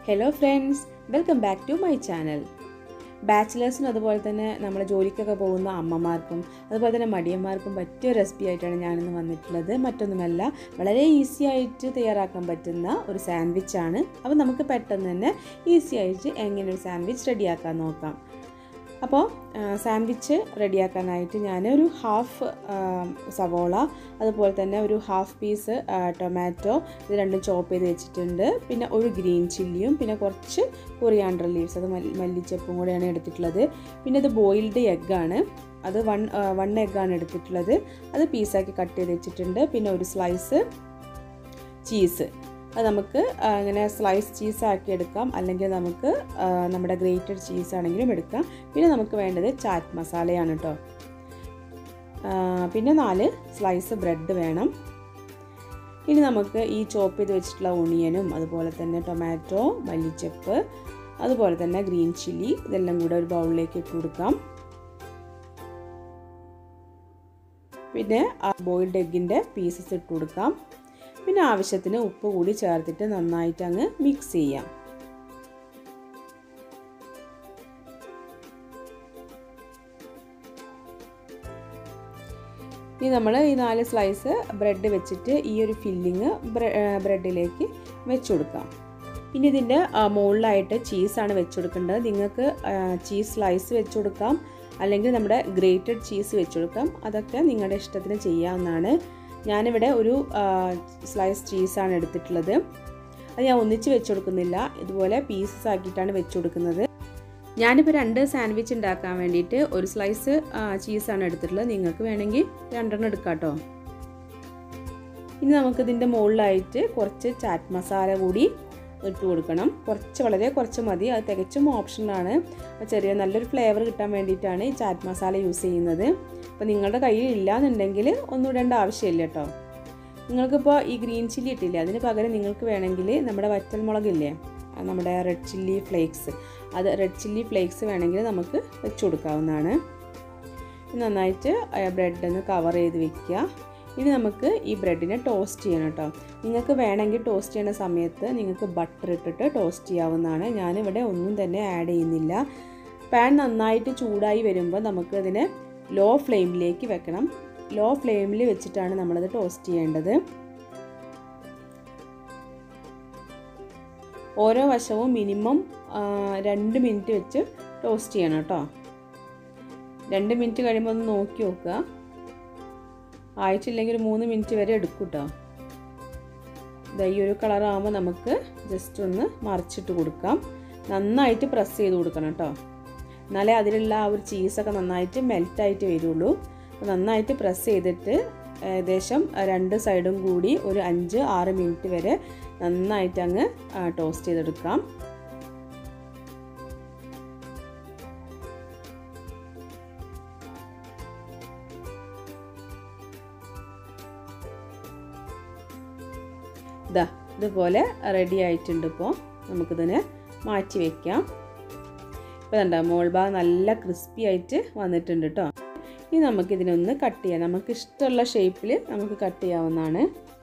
hello friends welcome back to my channel ബാച്ചിലേഴ്സിനും അതുപോലെ തന്നെ നമ്മൾ ജോലിക്കൊക്കെ പോകുന്ന അമ്മമാർക്കും അതുപോലെ തന്നെ മടിയന്മാർക്കും പറ്റിയ റെസിപ്പി ആയിട്ടാണ് ഞാനിന്ന് വന്നിട്ടുള്ളത് മറ്റൊന്നുമല്ല വളരെ ഈസി ആയിട്ട് തയ്യാറാക്കാൻ പറ്റുന്ന ഒരു സാൻഡ്വിച്ചാണ് അപ്പോൾ നമുക്ക് പെട്ടെന്ന് തന്നെ ഈസി ആയിട്ട് എങ്ങനെ ഒരു സാൻഡ്വിച്ച് റെഡിയാക്കാൻ നോക്കാം അപ്പോൾ സാൻഡ്വിച്ച് റെഡിയാക്കാനായിട്ട് ഞാൻ ഒരു ഹാഫ് സവോള അതുപോലെ തന്നെ ഒരു ഹാഫ് പീസ് ടൊമാറ്റോ ഇത് രണ്ടും ചോപ്പ് ചെയ്ത് വെച്ചിട്ടുണ്ട് പിന്നെ ഒരു ഗ്രീൻ ചില്ലിയും പിന്നെ കുറച്ച് കൊറിയാണ്ടർ ലീവ്സ് അത് മല്ലി മല്ലിച്ചപ്പും കൂടെയാണ് എടുത്തിട്ടുള്ളത് പിന്നെ ഇത് ബോയിൽഡ് എഗ്ഗാണ് അത് വൺ വൺ എഗ്ഗാണ് എടുത്തിട്ടുള്ളത് അത് പീസാക്കി കട്ട് ചെയ്ത് വെച്ചിട്ടുണ്ട് പിന്നെ ഒരു സ്ലൈസ് ചീസ് അത് നമുക്ക് ഇങ്ങനെ സ്ലൈസ് ചീസ് ആക്കി എടുക്കാം അല്ലെങ്കിൽ നമുക്ക് നമ്മുടെ ഗ്രേറ്റഡ് ചീസ് ആണെങ്കിലും എടുക്കാം പിന്നെ നമുക്ക് വേണ്ടത് ചാറ്റ് മസാലയാണ് കേട്ടോ പിന്നെ നാല് സ്ലൈസ് ബ്രെഡ് വേണം ഇനി നമുക്ക് ഈ ചോപ്പ് ചെയ്ത് വെച്ചിട്ടുള്ള ഒണിയനും അതുപോലെ തന്നെ ടൊമാറ്റോ മല്ലിച്ചപ്പ് അതുപോലെ തന്നെ ഗ്രീൻ ചില്ലി ഇതെല്ലാം കൂടെ ഒരു ബൗളിലേക്ക് ഇട്ട് കൊടുക്കാം പിന്നെ ബോയിൽഡ് എഗ്ഗിൻ്റെ പീസസ് ഇട്ട് കൊടുക്കാം പിന്നെ ആവശ്യത്തിന് ഉപ്പ് കൂടി ചേർത്തിട്ട് നന്നായിട്ട് അങ്ങ് മിക്സ് ചെയ്യാം ഇനി നമ്മൾ ഈ നാല് സ്ലൈസ് ബ്രെഡ് വെച്ചിട്ട് ഈ ഒരു ഫില്ലിങ് ബ്രെഡിലേക്ക് വെച്ച് കൊടുക്കാം പിന്നെ ഇതിൻ്റെ മുകളിലായിട്ട് ചീസാണ് വെച്ച് കൊടുക്കേണ്ടത് നിങ്ങൾക്ക് ചീസ് സ്ലൈസ് വെച്ച് കൊടുക്കാം അല്ലെങ്കിൽ നമ്മുടെ ഗ്രേറ്റഡ് ചീസ് വെച്ച് കൊടുക്കാം അതൊക്കെ നിങ്ങളുടെ ഇഷ്ടത്തിന് ചെയ്യാവുന്നതാണ് ഞാനിവിടെ ഒരു സ്ലൈസ് ചീസാണ് എടുത്തിട്ടുള്ളത് അത് ഞാൻ ഒന്നിച്ച് വെച്ച് കൊടുക്കുന്നില്ല ഇതുപോലെ പീസസ് ആക്കിയിട്ടാണ് വെച്ച് കൊടുക്കുന്നത് ഞാനിപ്പോൾ രണ്ട് സാൻഡ്വിച്ച് ഉണ്ടാക്കാൻ വേണ്ടിയിട്ട് ഒരു സ്ലൈസ് ചീസാണ് എടുത്തിട്ടുള്ളത് നിങ്ങൾക്ക് വേണമെങ്കിൽ രണ്ടെണ്ണം എടുക്കാം കേട്ടോ ഇനി നമുക്കിതിൻ്റെ മുകളിലായിട്ട് കുറച്ച് ചാറ്റ് മസാല കൂടി ഇട്ട് കൊടുക്കണം കുറച്ച് വളരെ കുറച്ച് മതി അത് തികച്ചും ഓപ്ഷനിലാണ് ചെറിയ നല്ലൊരു ഫ്ലേവർ കിട്ടാൻ വേണ്ടിയിട്ടാണ് ഈ ചാറ്റ് മസാല യൂസ് ചെയ്യുന്നത് അപ്പോൾ നിങ്ങളുടെ കയ്യിൽ ഇല്ലയെന്നുണ്ടെങ്കിൽ ഒന്നും ഇടേണ്ട ആവശ്യമില്ല കേട്ടോ നിങ്ങൾക്കിപ്പോൾ ഈ ഗ്രീൻ ചില്ലി ഇട്ടില്ലേ അതിന് പകരം നിങ്ങൾക്ക് വേണമെങ്കിൽ നമ്മുടെ വറ്റൽമുളകില്ലേ നമ്മുടെ റെഡ് ചില്ലി ഫ്ലേക്സ് അത് റെഡ് ചില്ലി ഫ്ലേക്സ് വേണമെങ്കിൽ നമുക്ക് വെച്ച് കൊടുക്കാവുന്നതാണ് നന്നായിട്ട് ബ്രെഡ് ഒന്ന് കവർ ചെയ്ത് വെക്കുക ഇനി നമുക്ക് ഈ ബ്രെഡിനെ ടോസ്റ്റ് ചെയ്യണം കേട്ടോ നിങ്ങൾക്ക് വേണമെങ്കിൽ ടോസ്റ്റ് ചെയ്യുന്ന സമയത്ത് നിങ്ങൾക്ക് ബട്ടർ ഇട്ടിട്ട് ടോസ്റ്റ് ചെയ്യാവുന്നതാണ് ഞാനിവിടെ ഒന്നും തന്നെ ആഡ് ചെയ്യുന്നില്ല പാൻ നന്നായിട്ട് ചൂടായി വരുമ്പോൾ നമുക്ക് ഇതിനെ ലോ ഫ്ലെയിമിലേക്ക് വെക്കണം ലോ ഫ്ലെയിമിൽ വെച്ചിട്ടാണ് നമ്മളത് ടോസ്റ്റ് ചെയ്യേണ്ടത് ഓരോ വശവും മിനിമം രണ്ട് മിനിറ്റ് വെച്ച് ടോസ്റ്റ് ചെയ്യണം കേട്ടോ രണ്ട് മിനിറ്റ് കഴിയുമ്പോൾ ഒന്ന് നോക്കി നോക്കുക ആയിട്ടില്ലെങ്കിൽ ഒരു മൂന്ന് മിനിറ്റ് വരെ എടുക്കും കേട്ടോ ഇതാ ഈ ഒരു കളറാകുമ്പോൾ നമുക്ക് ജസ്റ്റ് ഒന്ന് മറിച്ചിട്ട് കൊടുക്കാം നന്നായിട്ട് പ്രസ് ചെയ്ത് കൊടുക്കണം കേട്ടോ എന്നാലേ അതിലുള്ള ആ ഒരു ചീസൊക്കെ നന്നായിട്ട് മെൽറ്റായിട്ട് വരുള്ളൂ നന്നായിട്ട് പ്രസ് ചെയ്തിട്ട് ഏകദേശം രണ്ട് സൈഡും കൂടി ഒരു അഞ്ച് ആറ് മിനിറ്റ് വരെ നന്നായിട്ട് അങ്ങ് ടോസ്റ്റ് ചെയ്തെടുക്കാം ഇതാ ഇതുപോലെ റെഡി ആയിട്ടുണ്ട് ഇപ്പോൾ നമുക്കിതിനെ മാറ്റി വയ്ക്കാം ഇപ്പോൾ കണ്ടോ മോൾ ഭാഗം നല്ല ക്രിസ്പി ആയിട്ട് വന്നിട്ടുണ്ട് കേട്ടോ ഇനി നമുക്കിതിനൊന്ന് കട്ട് ചെയ്യാം നമുക്ക് ഇഷ്ടമുള്ള ഷേപ്പിൽ നമുക്ക് കട്ട് ചെയ്യാവുന്നതാണ്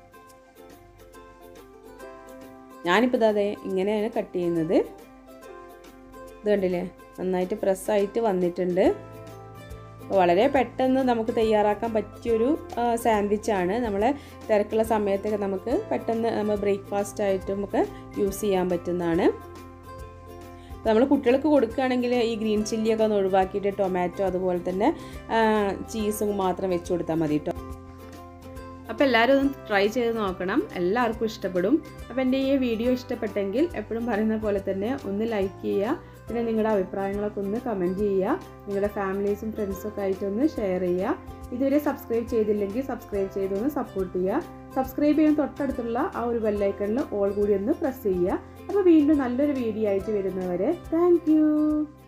ഞാനിപ്പോൾ അതെ ഇങ്ങനെയാണ് കട്ട് ചെയ്യുന്നത് ഇത് കണ്ടില്ലേ നന്നായിട്ട് പ്രസ്സായിട്ട് വന്നിട്ടുണ്ട് വളരെ പെട്ടെന്ന് നമുക്ക് തയ്യാറാക്കാൻ പറ്റിയൊരു സാൻഡ്വിച്ചാണ് നമ്മളെ തിരക്കുള്ള സമയത്തൊക്കെ നമുക്ക് പെട്ടെന്ന് നമ്മൾ ബ്രേക്ക്ഫാസ്റ്റ് ആയിട്ടും ഒക്കെ യൂസ് ചെയ്യാൻ പറ്റുന്നതാണ് നമ്മൾ കുട്ടികൾക്ക് കൊടുക്കുകയാണെങ്കിൽ ഈ ഗ്രീൻ ചില്ലിയൊക്കെ ഒന്ന് ഒഴിവാക്കിയിട്ട് ടൊമാറ്റോ അതുപോലെ തന്നെ ചീസും മാത്രം വെച്ച് കൊടുത്താൽ മതി കേട്ടോ അപ്പോൾ എല്ലാവരും ഒന്ന് ട്രൈ ചെയ്ത് നോക്കണം എല്ലാവർക്കും ഇഷ്ടപ്പെടും അപ്പോൾ എൻ്റെ ഈ വീഡിയോ ഇഷ്ടപ്പെട്ടെങ്കിൽ എപ്പോഴും പറയുന്ന പോലെ തന്നെ ഒന്ന് ലൈക്ക് ചെയ്യുക പിന്നെ നിങ്ങളുടെ അഭിപ്രായങ്ങളൊക്കെ ഒന്ന് കമൻറ്റ് ചെയ്യുക നിങ്ങളുടെ ഫാമിലീസും ഫ്രണ്ട്സൊക്കെ ആയിട്ടൊന്ന് ഷെയർ ചെയ്യുക ഇതുവരെ സബ്സ്ക്രൈബ് ചെയ്തില്ലെങ്കിൽ സബ്സ്ക്രൈബ് ചെയ്തൊന്ന് സപ്പോർട്ട് ചെയ്യുക സബ്സ്ക്രൈബ് ചെയ്യാൻ തൊട്ടടുത്തുള്ള ആ ഒരു ബെല്ലൈക്കണിൽ ഓൾ കൂടി ഒന്ന് പ്രസ് ചെയ്യുക അപ്പോൾ വീണ്ടും നല്ലൊരു വീഡിയോ ആയിട്ട് വരുന്നവരെ താങ്ക്